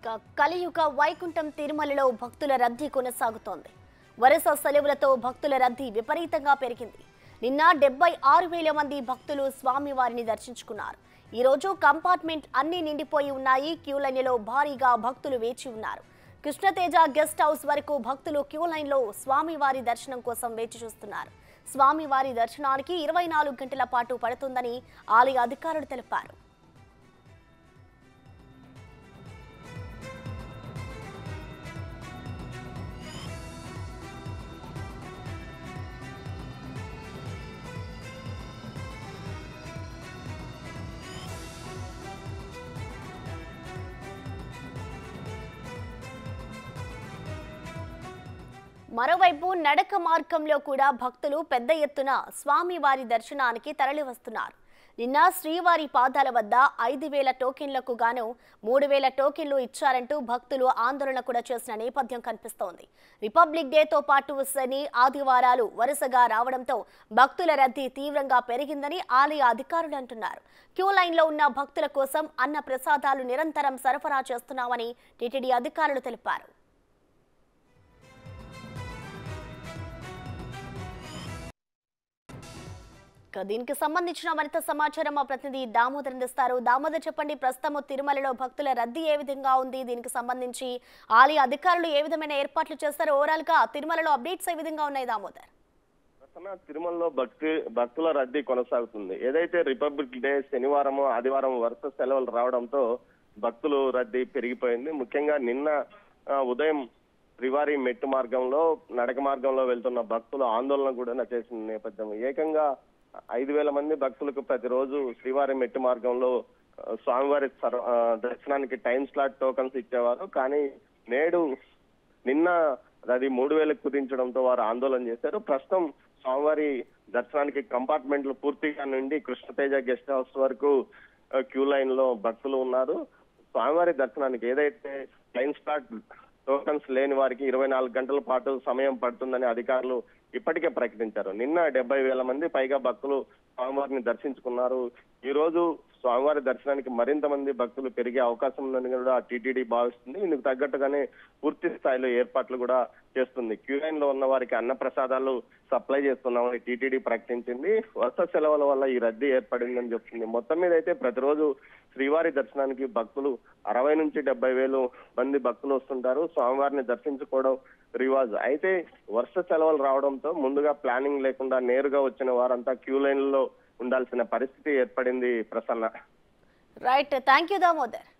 ఇక కలియుగ వైకుంఠం తిరుమలలో భక్తుల రద్దీ కొనసాగుతోంది వరుస సెలవులతో భక్తుల రద్దీ విపరీతంగా పెరిగింది నిన్న డెబ్బై ఆరు వేల మంది భక్తులు స్వామివారిని దర్శించుకున్నారు ఈ రోజు కంపార్ట్మెంట్ అన్ని నిండిపోయి ఉన్నాయి క్యూ లైన్లలో భారీగా భక్తులు వేచి ఉన్నారు కృష్ణతేజ గెస్ట్ హౌస్ వరకు భక్తులు క్యూ లైన్లో స్వామివారి దర్శనం కోసం వేచి చూస్తున్నారు స్వామివారి దర్శనానికి ఇరవై నాలుగు గంటల పాటు పడుతుందని ఆలయ అధికారులు తెలిపారు మరోవైపు నడక మార్గంలో కూడా భక్తులు పెద్ద ఎత్తున స్వామివారి దర్శనానికి తరలివస్తున్నారు నిన్న శ్రీవారి పాదాల వద్ద ఐదు వేల టోకెన్లకు గాను మూడు వేల టోకెన్లు ఇచ్చారంటూ భక్తులు ఆందోళన కూడా చేసిన నేపథ్యం కనిపిస్తోంది రిపబ్లిక్ డేతో పాటు శని ఆదివారాలు వరుసగా రావడంతో భక్తుల రద్దీ తీవ్రంగా పెరిగిందని ఆలయ అధికారులు అంటున్నారు క్యూ లైన్లో ఉన్న భక్తుల కోసం అన్న ప్రసాదాలు నిరంతరం సరఫరా చేస్తున్నామని టీటీడీ అధికారులు తెలిపారు ఇక దీనికి సంబంధించిన మరింత సమాచారం మా ప్రతినిధి దామోదర్ అందిస్తారు దామోదర్ చెప్పండి ప్రస్తుతం తిరుమలలో భక్తుల రద్దీ ఏ విధంగా ఉంది దీనికి సంబంధించి ఆలయ అధికారులు ఏ విధమైన ఏర్పాట్లు చేస్తారు ఓవరాల్ గా తిరుమలలో అప్డేట్స్ ఏ విధంగా ఉన్నాయి దామోదర్ ప్రసన్న తిరుమలలో భక్తి భక్తుల రద్దీ కొనసాగుతుంది ఏదైతే రిపబ్లిక్ డే శనివారం ఆదివారం వరుస సెలవులు రావడంతో భక్తులు రద్దీ పెరిగిపోయింది ముఖ్యంగా నిన్న ఆ, ఉదయం శ్రీవారి మెట్టు మార్గంలో నడక మార్గంలో వెళ్తున్న భక్తులు ఆందోళన కూడా చేసిన నేపథ్యం ఏకంగా ఐదు వేల మంది భక్తులకు ప్రతిరోజు శ్రీవారి మెట్టు మార్గంలో ఆ, స్వామివారి సర్వ- ఆ, దర్శనానికి టైం స్లాట్ టోకన్స్ ఇచ్చేవారు కానీ నేడు నిన్న అది మూడు వేలకు కుదించడంతో వారు ఆందోళన చేశారు ప్రస్తుతం స్వామివారి దర్శనానికి కంపార్ట్మెంట్లు పూర్తిగా నుండి కృష్ణతేజ గెస్ట్ హౌస్ వరకు ఆ, క్యూ లైన్ లో భక్తులు ఉన్నారు స్వామివారి దర్శనానికి ఏదైతే టైం స్లాట్ టోకన్స్ లేని వారికి ఇరవై నాలుగు గంటల పాటు సమయం పడుతుందని అధికారులు ఇప్పటికే ప్రకటించారు నిన్న డెబ్బై వేల మంది పైగా భక్తులు స్వామివారిని దర్శించుకున్నారు ఈ రోజు స్వామివారి దర్శనానికి మరింత మంది భక్తులు పెరిగే అవకాశం ఉందని కూడా టీటీడీ భావిస్తుంది ఇందుకు తగ్గట్టుగానే పూర్తి స్థాయిలో ఏర్పాట్లు కూడా చేస్తుంది క్యూ లైన్ లో ఉన్న వారికి అన్న ప్రసాదాలు సప్లై చేస్తున్నామని టీటీడీ ప్రకటించింది వరుస సెలవుల వల్ల ఈ రద్దీ ఏర్పడిందని చెప్తుంది మొత్తం మీద అయితే ప్రతిరోజు శ్రీవారి దర్శనానికి భక్తులు అరవై నుంచి డెబ్బై వేలు మంది భక్తులు వస్తుంటారు స్వామివారిని దర్శించుకోవడం రివాజ్ అయితే వరుస సెలవులు రావడంతో ముందుగా ప్లానింగ్ లేకుండా నేరుగా వచ్చిన వారంతా క్యూ లైన్ లో ఉండాల్సిన పరిస్థితి ఏర్పడింది Prasanna right thank you Damodar